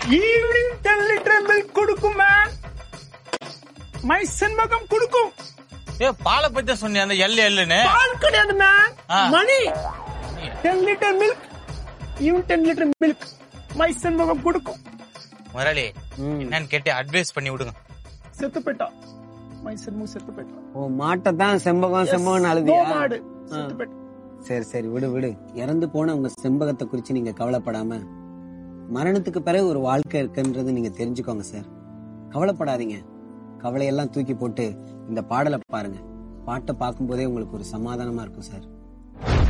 Evening ten litre milk கொடுக்கும் man my Shenbagam கொடுக்கும் ஏ பாலை பத்தி சொன்னியா அந்த எல்லு எல்லுன்னு பால் கிடையாது மேன் ஆ. மணி ten litre milk evening ten litre milk my Shenbagam கொடுக்கும் முதலாளி என்னன்னு கேட்டு அட்வைஸ் பண்ணி விடுங்க செத்து போயிட்டா மை செண்பகம் செத்து போயிட்டா ஓ மாட்டை தான் செம்பகம் செம்பகம் நோ அழுதியா மாடு செத்து போயிட்டா சரி சரி விடு விடு இறந்து போன உங்க செம்பகத்தை குறிச்சு நீங்க கவலைப்படாம மரணத்துக்கு பிறகு ஒரு வாழ்க்கை இருக்குன்றது நீங்க தெரிஞ்சுக்கோங்க சார் கவலைப்படாதீங்க கவலையெல்லாம் தூக்கி போட்டு இந்த பாடலை பாருங்க பாட்டை பார்க்கும்போதே உங்களுக்கு ஒரு சமாதானமா இருக்கும் சார்